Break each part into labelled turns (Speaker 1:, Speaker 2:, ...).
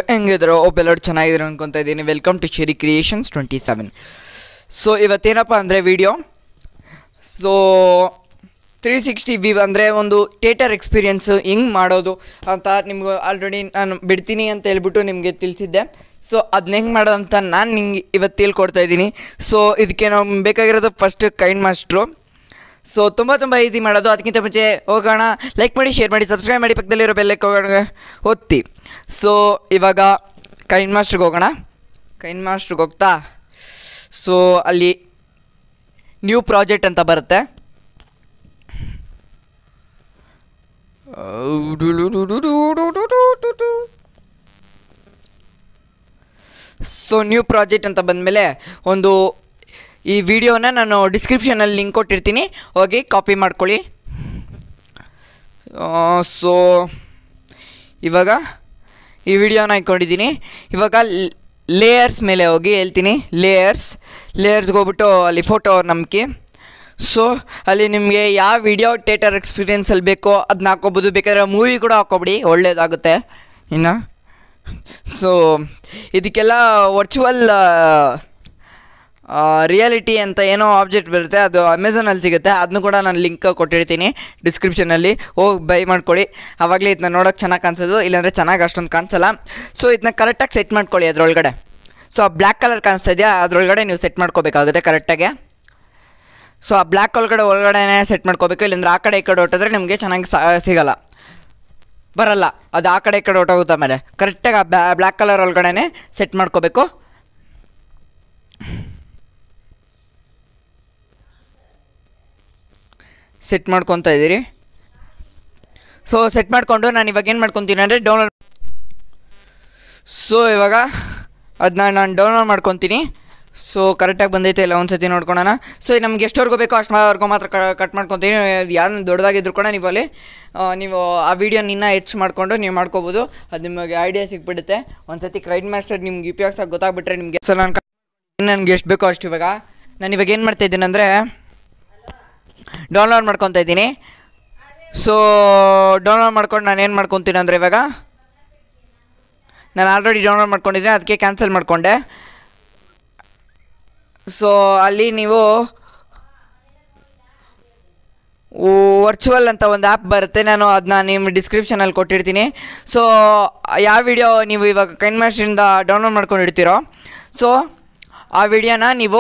Speaker 1: ಹೆಂಗಿದ್ರು ಒಬ್ಬ ಎಲ್ಲರೂ ಚೆನ್ನಾಗಿದ್ರು ಅನ್ಕೊತಾ ಇದ್ದೀನಿ welcome to Sheri creations twenty seven so ಇವತ್ತೇನಪ್ಪ ಅಂದರೆ video so three sixty V ಅಂದರೆ ಒಂದು ಥಿಯೇಟರ್ ಎಕ್ಸ್ಪೀರಿಯನ್ಸು ಹೆಂಗೆ ಮಾಡೋದು ಅಂತ ನಿಮ್ಗೆ ಆಲ್ರೆಡಿ ನಾನು ಬಿಡ್ತೀನಿ ಅಂತ ಹೇಳ್ಬಿಟ್ಟು ನಿಮಗೆ ತಿಳಿಸಿದ್ದೆ ಸೊ ಅದನ್ನ ಹೆಂಗೆ ಮಾಡೋದು ಅಂತ ನಾನು ನಿಂಗೆ ಇವತ್ತು ತಿಳ್ಕೊಡ್ತಾ ಇದ್ದೀನಿ ಸೊ ಇದಕ್ಕೆ ನಾವು ಬೇಕಾಗಿರೋದು ಫಸ್ಟ್ ಕೈಂಡ್ ಮಾಸ್ಟ್ರು ಸೊ ತುಂಬ ತುಂಬ ಈಸಿ ಮಾಡೋದು ಅದಕ್ಕಿಂತ ಮುಂಚೆ ಹೋಗೋಣ ಲೈಕ್ ಮಾಡಿ ಶೇರ್ ಮಾಡಿ ಸಬ್ಸ್ಕ್ರೈಬ್ ಮಾಡಿ ಪಕ್ಕದಲ್ಲಿರೋ ಬೆಲ್ಲಕ್ಕೆ ಹೋಗೋಣ ಒತ್ತಿ ಸೊ ಇವಾಗ ಕೈನ್ ಮಾಸ್ಟ್ರಿಗೆ ಹೋಗೋಣ ಕೈನ್ ಮಾಸ್ಟ್ರಿಗೆ ಹೋಗ್ತಾ ಸೊ ಅಲ್ಲಿ ನ್ಯೂ ಪ್ರಾಜೆಕ್ಟ್ ಅಂತ ಬರುತ್ತೆ ಸೊ ನ್ಯೂ ಪ್ರಾಜೆಕ್ಟ್ ಅಂತ ಬಂದಮೇಲೆ ಒಂದು ಈ ವಿಡಿಯೋನ ನಾನು ಡಿಸ್ಕ್ರಿಪ್ಷನಲ್ಲಿ ಲಿಂಕ್ ಕೊಟ್ಟಿರ್ತೀನಿ ಹೋಗಿ ಕಾಪಿ ಮಾಡ್ಕೊಳ್ಳಿ ಸೊ ಇವಾಗ ಈ ವಿಡಿಯೋನ ಇಟ್ಕೊಂಡಿದ್ದೀನಿ ಇವಾಗ ಲೇಯರ್ಸ್ ಮೇಲೆ ಹೋಗಿ ಹೇಳ್ತೀನಿ ಲೇಯರ್ಸ್ ಲೇಯರ್ಸ್ಗೆ ಹೋಗ್ಬಿಟ್ಟು ಅಲ್ಲಿ ಫೋಟೋ ನಂಬಿಕೆ ಸೊ ಅಲ್ಲಿ ನಿಮಗೆ ಯಾವ ವಿಡಿಯೋ ಥಿಯೇಟರ್ ಎಕ್ಸ್ಪೀರಿಯೆನ್ಸಲ್ಲಿ ಬೇಕೋ ಅದನ್ನ ಹಾಕೋಬೋದು ಬೇಕಾದ್ರೆ ಮೂವಿ ಕೂಡ ಹಾಕೋಬಿಡಿ ಒಳ್ಳೆಯದಾಗುತ್ತೆ ಇನ್ನು ಸೊ ಇದಕ್ಕೆಲ್ಲ ವರ್ಚುವಲ್ ರಿಯಾಲಿಟಿ ಅಂತ ಏನೋ ಆಬ್ಜೆಕ್ಟ್ ಬರುತ್ತೆ ಅದು ಅಮೆಝಾನಲ್ಲಿ ಸಿಗುತ್ತೆ ಅದನ್ನು ಕೂಡ ನಾನು ಲಿಂಕ್ ಕೊಟ್ಟಿರ್ತೀನಿ ಡಿಸ್ಕ್ರಿಪ್ಷನಲ್ಲಿ ಹೋಗಿ ಬೈ ಮಾಡ್ಕೊಳ್ಳಿ ಆವಾಗಲೇ ಇದನ್ನ ನೋಡೋಕೆ ಚೆನ್ನಾಗಿ ಕಾಣಿಸೋದು ಇಲ್ಲಾಂದರೆ ಚೆನ್ನಾಗಿ ಅಷ್ಟೊಂದು ಕಾಣಿಸಲ್ಲ ಸೊ ಇದನ್ನ ಕರೆಕ್ಟಾಗಿ ಸೆಟ್ ಮಾಡ್ಕೊಳ್ಳಿ ಅದರೊಳಗಡೆ ಸೊ ಆ ಬ್ಲ್ಯಾಕ್ ಕಲರ್ ಕಾಣಿಸ್ತಾ ಇದೆಯಾ ಅದರೊಳಗಡೆ ನೀವು ಸೆಟ್ ಮಾಡ್ಕೋಬೇಕಾಗುತ್ತೆ ಕರೆಕ್ಟಾಗಿ ಸೊ ಆ ಬ್ಲ್ಯಾಕ್ ಒಳಗಡೆ ಒಳಗಡೆನೇ ಸೆಟ್ ಮಾಡ್ಕೋಬೇಕು ಇಲ್ಲಾಂದ್ರೆ ಆ ಕಡೆ ಈ ಕಡೆ ಹೊಟ್ಟಿದ್ರೆ ನಿಮಗೆ ಚೆನ್ನಾಗಿ ಸಿಗಲ್ಲ ಬರಲ್ಲ ಅದು ಆ ಕಡೆ ಈ ಕಡೆ ಹೊಟ್ಟೋಗುತ್ತೆ ಆಮೇಲೆ ಕರೆಕ್ಟಾಗಿ ಆ ಬ್ಲ್ಯಾಕ್ ಕಲರ್ ಒಳಗಡೆನೆ ಸೆಟ್ ಮಾಡ್ಕೋಬೇಕು ಸೆಟ್ ಮಾಡ್ಕೊತಾ ಇದ್ದೀರಿ ಸೊ ಸೆಟ್ ಮಾಡಿಕೊಂಡು ನಾನು ಇವಾಗ ಏನು ಮಾಡ್ಕೊತೀನಿ ಅಂದರೆ ಡೌನ್ಲೋಡ್ ಸೊ ಇವಾಗ ಅದನ್ನ ನಾನು ಡೌನ್ಲೋಡ್ ಮಾಡ್ಕೊತೀನಿ ಸೊ ಕರೆಕ್ಟಾಗಿ ಬಂದೈತೆ ಇಲ್ಲ ಒಂದು ಸತಿ ನೋಡ್ಕೊಳೋಣ ಸೊ ನಮ್ಗೆ ಎಷ್ಟವರೆಗೂ ಬೇಕೋ ಅಷ್ಟವರೆಗೂ ಮಾತ್ರ ಕಟ್ ಮಾಡ್ಕೊತೀನಿ ಯಾರು ದೊಡ್ಡದಾಗಿದ್ರು ಕೂಡ ನೀವು ಅಲ್ಲಿ ಆ, ನೀವು ಆ ವಿಡಿಯೋ ನಿನ್ನ ಹೆಚ್ಚು ಮಾಡಿಕೊಂಡು ನೀವು ಮಾಡ್ಕೋಬೋದು ಅದು ನಿಮಗೆ ಐಡಿಯಾ ಸಿಕ್ಬಿಡುತ್ತೆ ಒಂದು ಸತಿ ಕ್ರೈಡ್ ಮಾಸ್ಟರ್ ನಿಮ್ಗೆ ಉಪಯೋಗಿಸೋಕೆ ಗೊತ್ತಾಗ್ಬಿಟ್ರೆ ನಿಮಗೆ ಸೊ ನಾನು ನನಗೆ ಎಷ್ಟು ಬೇಕೋ ಅಷ್ಟು ಇವಾಗ ನಾನು ಇವಾಗ ಏನು ಮಾಡ್ತಾ ಇದ್ದೀನಿ ಅಂದರೆ ಡೌನ್ಲೋಡ್ ಮಾಡ್ಕೊತಾ ಇದ್ದೀನಿ ಸೊ ಡೌನ್ಲೋಡ್ ಮಾಡ್ಕೊಂಡು ನಾನು ಏನು ಮಾಡ್ಕೊತೀನಿ ಅಂದರೆ ಇವಾಗ ನಾನು ಆಲ್ರೆಡಿ ಡೌನ್ಲೋಡ್ ಮಾಡ್ಕೊಂಡಿದ್ದೀನಿ ಅದಕ್ಕೆ ಕ್ಯಾನ್ಸಲ್ ಮಾಡಿಕೊಂಡೆ ಸೊ ಅಲ್ಲಿ ನೀವು ವರ್ಚುವಲ್ ಅಂತ ಒಂದು ಆ್ಯಪ್ ಬರುತ್ತೆ ನಾನು ಅದನ್ನ ನಿಮ್ಮ ಡಿಸ್ಕ್ರಿಪ್ಷನಲ್ಲಿ ಕೊಟ್ಟಿರ್ತೀನಿ ಸೊ ಯಾವ ವಿಡಿಯೋ ನೀವು ಇವಾಗ ಕೈನ್ ಮಾಸ್ಟ್ರಿಂದ ಡೌನ್ಲೋಡ್ ಮಾಡ್ಕೊಂಡಿರ್ತೀರೋ ಸೊ ಆ ವಿಡಿಯೋನ ನೀವು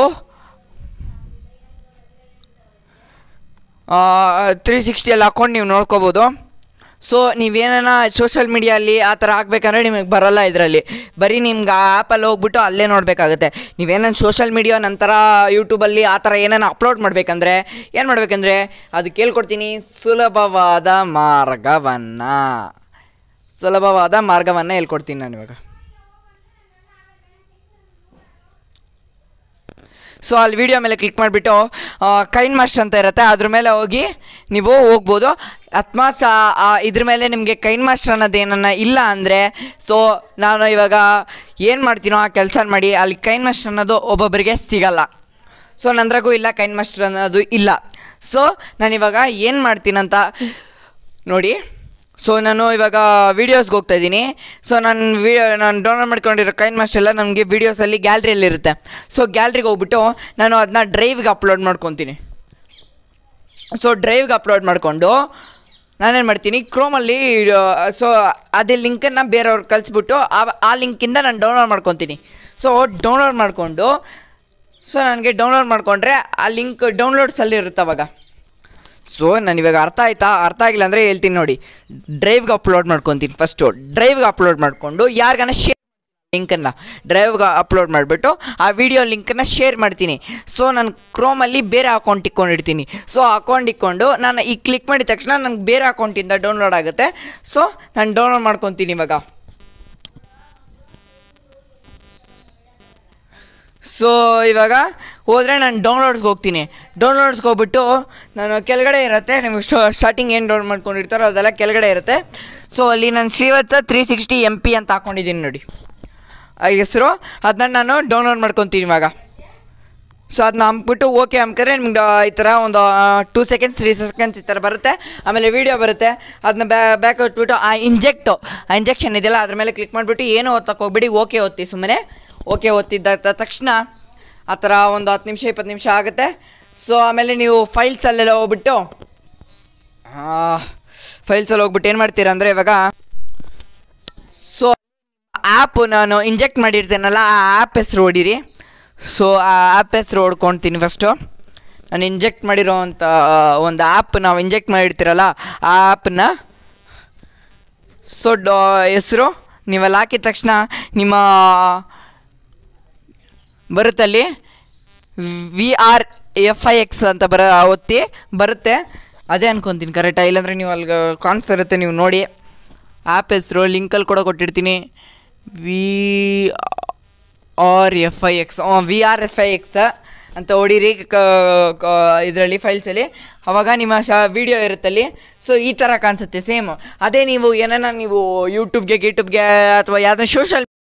Speaker 1: ತ್ರೀ ಸಿಕ್ಸ್ಟಿಯಲ್ಲಿ ಹಾಕ್ಕೊಂಡು ನೀವು ನೋಡ್ಕೋಬೋದು ಸೊ ನೀವೇನ ಸೋಷಲ್ ಮೀಡಿಯಲ್ಲಿ ಆ ಥರ ಹಾಕ್ಬೇಕಂದ್ರೆ ನಿಮಗೆ ಬರೋಲ್ಲ ಇದರಲ್ಲಿ ಬರೀ ನಿಮ್ಗೆ ಆ ಆ್ಯಪಲ್ಲಿ ಹೋಗ್ಬಿಟ್ಟು ಅಲ್ಲೇ ನೋಡಬೇಕಾಗುತ್ತೆ ನೀವೇನೇನು ಸೋಷಲ್ ಮೀಡಿಯಾ ನಂತರ ಯೂಟ್ಯೂಬಲ್ಲಿ ಆ ಥರ ಏನೇನು ಅಪ್ಲೋಡ್ ಮಾಡಬೇಕಂದ್ರೆ ಏನು ಮಾಡಬೇಕಂದ್ರೆ ಅದು ಕೇಳ್ಕೊಡ್ತೀನಿ ಸುಲಭವಾದ ಮಾರ್ಗವನ್ನು ಸುಲಭವಾದ ಮಾರ್ಗವನ್ನು ಹೇಳ್ಕೊಡ್ತೀನಿ ನಾನು ಇವಾಗ ಸೊ ಅಲ್ಲಿ ವಿಡಿಯೋ ಮೇಲೆ ಕ್ಲಿಕ್ ಮಾಡಿಬಿಟ್ಟು ಕೈನ್ ಮಾಸ್ಟರ್ ಅಂತ ಇರುತ್ತೆ ಅದ್ರ ಮೇಲೆ ಹೋಗಿ ನೀವು ಹೋಗ್ಬೋದು ಅಥವಾ ಸಹ ಇದ್ರ ಮೇಲೆ ನಿಮಗೆ ಕೈನ್ ಮಾಸ್ಟರ್ ಅನ್ನೋದು ಏನನ್ನ ಇಲ್ಲ ಅಂದರೆ ಸೊ ನಾನು ಇವಾಗ ಏನು ಮಾಡ್ತೀನೋ ಆ ಕೆಲಸ ಮಾಡಿ ಅಲ್ಲಿ ಕೈನ್ ಮಾಸ್ಟರ್ ಅನ್ನೋದು ಒಬ್ಬೊಬ್ಬರಿಗೆ ಸಿಗಲ್ಲ ಸೊ ನಂದ್ರಾಗೂ ಇಲ್ಲ ಕೈನ್ ಮಾಸ್ಟರ್ ಅನ್ನೋದು ಇಲ್ಲ ಸೊ ನಾನಿವಾಗ ಏನು ಮಾಡ್ತೀನಂತ ನೋಡಿ ಸೊ ನಾನು ಇವಾಗ ವೀಡಿಯೋಸ್ಗೆ ಹೋಗ್ತಾ ಇದ್ದೀನಿ ಸೊ ನಾನು ವಿ ನಾನು ಡೌನ್ಲೋಡ್ ಮಾಡ್ಕೊಂಡಿರೋ ಕೈನ್ ಮಾಸ್ಟರ್ ಎಲ್ಲ ನನಗೆ ವೀಡಿಯೋಸಲ್ಲಿ ಗ್ಯಾಲ್ರಿಯಲ್ಲಿ ಇರುತ್ತೆ ಸೊ ಗ್ಯಾಲ್ರಿಗೆ ಹೋಗ್ಬಿಟ್ಟು ನಾನು ಅದನ್ನ ಡ್ರೈವ್ಗೆ ಅಪ್ಲೋಡ್ ಮಾಡ್ಕೊತೀನಿ ಸೊ ಡ್ರೈವ್ಗೆ ಅಪ್ಲೋಡ್ ಮಾಡಿಕೊಂಡು ನಾನೇನು ಮಾಡ್ತೀನಿ ಕ್ರೋಮಲ್ಲಿ ಸೊ ಅದೇ ಲಿಂಕನ್ನು ಬೇರೆಯವ್ರಿಗೆ ಕಳಿಸ್ಬಿಟ್ಟು ಆ ಆ ಲಿಂಕಿಂದ ನಾನು ಡೌನ್ಲೋಡ್ ಮಾಡ್ಕೊತೀನಿ ಸೊ ಡೌನ್ಲೋಡ್ ಮಾಡಿಕೊಂಡು ಸೊ ನನಗೆ ಡೌನ್ಲೋಡ್ ಮಾಡಿಕೊಂಡ್ರೆ ಆ ಲಿಂಕ್ ಡೌನ್ಲೋಡ್ಸಲ್ಲಿ ಇರುತ್ತೆ ಅವಾಗ ಸೊ ನಾನು ಇವಾಗ ಅರ್ಥ ಆಯ್ತಾ ಅರ್ಥ ಆಗಿಲ್ಲ ಅಂದರೆ ಹೇಳ್ತೀನಿ ನೋಡಿ ಡ್ರೈವ್ಗೆ ಅಪ್ಲೋಡ್ ಮಾಡ್ಕೊತೀನಿ ಫಸ್ಟು ಡ್ರೈವ್ಗೆ ಅಪ್ಲೋಡ್ ಮಾಡಿಕೊಂಡು ಯಾರಿಗಾನ ಶೇರ್ ಲಿಂಕನ್ನು ಡ್ರೈವ್ಗೆ ಅಪ್ಲೋಡ್ ಮಾಡಿಬಿಟ್ಟು ಆ ವಿಡಿಯೋ ಲಿಂಕನ್ನು ಶೇರ್ ಮಾಡ್ತೀನಿ ಸೊ ನಾನು ಕ್ರೋಮಲ್ಲಿ ಬೇರೆ ಅಕೌಂಟ್ ಇಟ್ಕೊಂಡಿರ್ತೀನಿ ಸೊ ಅಕೌಂಟ್ ಇಟ್ಕೊಂಡು ನಾನು ಈಗ ಕ್ಲಿಕ್ ಮಾಡಿದ ತಕ್ಷಣ ನನಗೆ ಬೇರೆ ಅಕೌಂಟಿಂದ ಡೌನ್ಲೋಡ್ ಆಗುತ್ತೆ ಸೊ ನಾನು ಡೌನ್ಲೋಡ್ ಮಾಡ್ಕೊತೀನಿ ಇವಾಗ ಸೊ ಇವಾಗ ಹೋದರೆ ನಾನು ಡೌನ್ಲೋಡ್ಸ್ಗೆ ಹೋಗ್ತೀನಿ ಡೌನ್ಲೋಡ್ಸ್ಗೆ ಹೋಗ್ಬಿಟ್ಟು ನಾನು ಕೆಳಗಡೆ ಇರುತ್ತೆ ನೀವು ಸ್ಟಾರ್ಟಿಂಗ್ ಏನು ಡೌನ್ಲೋಡ್ ಮಾಡ್ಕೊಂಡಿರ್ತಾರೋ ಅದೆಲ್ಲ ಕೆಳಗಡೆ ಇರುತ್ತೆ ಸೊ ಅಲ್ಲಿ ನಾನು Srivatsa three sixty M P ಅಂತ ಹಾಕ್ಕೊಂಡಿದ್ದೀನಿ ನೋಡಿ ಆ ಹೆಸರು ಅದನ್ನ ನಾನು ಡೌನ್ಲೋಡ್ ಮಾಡ್ಕೊತೀನಿ ಇವಾಗ ಸೊ ಅದನ್ನ ಅಂದ್ಬಿಟ್ಟು ಓಕೆ ಅಂಬ್ಕರೆ ನಿಮ್ಗೆ ಈ ಥರ ಒಂದು ಟೂ ಸೆಕೆಂಡ್ಸ್ ತ್ರೀ ಸೆಕೆಂಡ್ಸ್ ಈ ಥರ ಬರುತ್ತೆ ಆಮೇಲೆ ವೀಡಿಯೋ ಬರುತ್ತೆ ಅದನ್ನ ಬ್ಯಾ ಬ್ಯಾಕ್ ಹೊಟ್ಬಿಟ್ಟು ಆ ಇಂಜೆಕ್ಟು ಆ ಇಂಜೆಕ್ಷನ್ ಇದೆಯಲ್ಲ ಅದ್ರ ಮೇಲೆ ಕ್ಲಿಕ್ ಮಾಡಿಬಿಟ್ಟು ಏನೂ ಓದ್ತಕ್ಕೆ ಹೋಗ್ಬಿಡಿ ಓಕೆ ಓದ್ತಿ ಸುಮ್ಮನೆ ಓಕೆ ಓದ್ತಿದ್ದ ತ- ತಕ್ಷಣ ಆ ಥರ ಒಂದು ಹತ್ತು ನಿಮಿಷ ಇಪ್ಪತ್ತು ನಿಮಿಷ ಆಗುತ್ತೆ ಸೊ ಆಮೇಲೆ ನೀವು ಫೈಲ್ಸಲ್ಲೆಲ್ಲ ಹೋಗ್ಬಿಟ್ಟು ಫೈಲ್ಸಲ್ಲಿ ಹೋಗ್ಬಿಟ್ಟು ಏನು ಮಾಡ್ತೀರಾ ಅಂದರೆ ಇವಾಗ ಸೊ ಆ್ಯಪ್ ನಾನು ಇಂಜೆಕ್ಟ್ ಮಾಡಿರ್ತೇನಲ್ಲ ಆ ಆ್ಯಪ್ ಹೆಸ್ರು ಹೊಡೀರಿ ಸೊ ಆ ಆ್ಯಪ್ ಹೆಸ್ರು ಹೊಡ್ಕೊಳ್ತೀನಿ ಫಸ್ಟು ನಾನು ಇಂಜೆಕ್ಟ್ ಮಾಡಿರೋ ಅಂಥ ಒಂದು ಆ್ಯಪ್ ನಾವು ಇಂಜೆಕ್ಟ್ ಮಾಡಿರ್ತೀರಲ್ಲ ಆ ಆ್ಯಪನ್ನ ಸೊ ಡಾ ಹೆಸರು ನೀವೆಲ್ಲ ಹಾಕಿದ ತಕ್ಷಣ ನಿಮ್ಮ ಬರುತ್ತಲ್ಲಿ V R F I X ಅಂತ ಬರ ಒತ್ತಿ ಬರುತ್ತೆ ಅದೇ ಅನ್ಕೊತೀನಿ ಕರೆಕ್ಟಾ ಇಲ್ಲಾಂದರೆ ನೀವು ಅಲ್ಲಿ ಕಾಣಿಸ್ತಾ ಇರುತ್ತೆ ನೀವು ನೋಡಿ ಆ್ಯಪ್ ಹೆಸರು ಲಿಂಕಲ್ಲಿ ಕೂಡ ಕೊಟ್ಟಿರ್ತೀನಿ V R F I X V R F I X ಅಂತ ಹೊಡೀರಿ ಇದರಲ್ಲಿ ಫೈಲ್ಸಲ್ಲಿ ಅವಾಗ ನಿಮ್ಮ ಶ ವೀಡಿಯೋ ಇರುತ್ತಲ್ಲಿ ಸೊ ಈ ಥರ ಕಾಣಿಸುತ್ತೆ ಸೇಮ್ ಅದೇ ನೀವು ಏನನ್ನ ನೀವು ಯೂಟ್ಯೂಬ್ಗೆ ಗೀಟ್ಯೂಬ್ಗೆ ಅಥವಾ ಯಾವುದೋ ಸೋಷಲ್